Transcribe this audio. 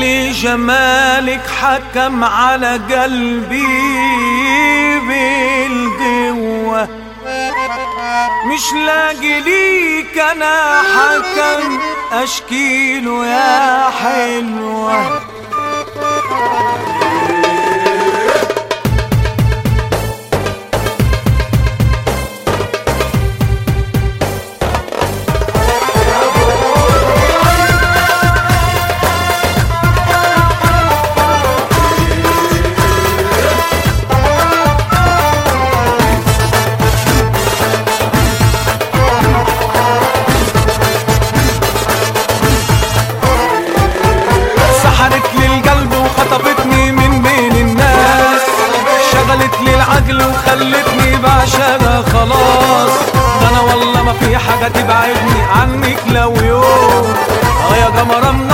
يلي جمالك حكم على قلبي بالقوة مش لاقي ليك انا حكم اشكيله يا حلوه سحرت لي القلب وخطفتني من بين الناس شغلت لي العقل وخلتني بعشقها خلاص ده انا والله ما في حاجة تبعدني عنك لو يوم اه يا قمر